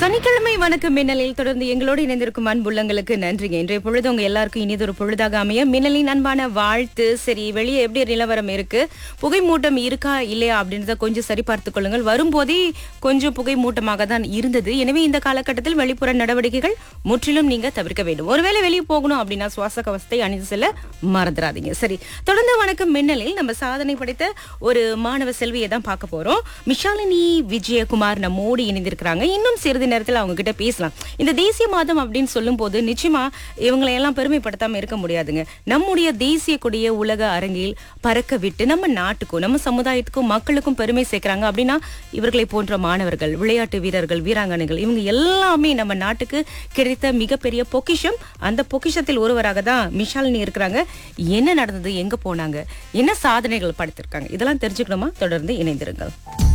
சனிக்கிழமை வணக்கம் மின்னலில் தொடர்ந்து எங்களோடு இணைந்திருக்கும் அன்புள்ளங்களுக்கு நன்றிங்க இன்றைய பொழுது உங்க எல்லாருக்கும் இனிதொரு பொழுதாக அமைய மின்னலின் அன்பான வாழ்த்து சரி வெளியே எப்படி நிலவரம் இருக்கு புகை மூட்டம் இருக்கா இல்லையா அப்படின்றத கொஞ்சம் சரி பார்த்துக் கொள்ளுங்கள் வரும்போதே கொஞ்சம் புகை மூட்டமாக தான் இருந்தது எனவே இந்த காலகட்டத்தில் வெளிப்புற நடவடிக்கைகள் முற்றிலும் நீங்க தவிர்க்க வேண்டும் ஒருவேளை வெளியே போகணும் அப்படின்னா சுவாச கவசத்தை அணிந்து செல்ல மறந்துடாதீங்க சரி தொடர்ந்து வணக்கம் மின்னலில் நம்ம சாதனை படைத்த ஒரு மாணவ செல்வியை தான் பார்க்க போறோம் மிஷாலினி விஜயகுமார் நம்மோடு இணைந்திருக்கிறாங்க இன்னும் சிறிது நேரத்தில் அவங்க கிட்ட பேசலாம் இந்த தேசிய மாதம் அப்படின்னு சொல்லும்போது நிச்சயமா இவங்களை எல்லாம் பெருமைப்படுத்தாம இருக்க முடியாதுங்க நம்முடைய தேசிய கொடிய உலக அரங்கில் பறக்க விட்டு நம்ம நாட்டுக்கும் நம்ம சமுதாயத்துக்கும் மக்களுக்கும் பெருமை சேர்க்கிறாங்க அப்படின்னா இவர்களை போன்ற மாணவர்கள் விளையாட்டு வீரர்கள் வீராங்கனைகள் இவங்க எல்லாமே நம்ம நாட்டுக்கு கிடைத்த மிகப்பெரிய பொக்கிஷம் அந்த பொக்கிஷத்தில் ஒருவராக தான் மிஷாலினி இருக்கிறாங்க என்ன நடந்தது எங்க போனாங்க என்ன சாதனைகள் படைத்திருக்காங்க இதெல்லாம் தெரிஞ்சுக்கணுமா தொடர்ந்து இணைந்திருங்கள்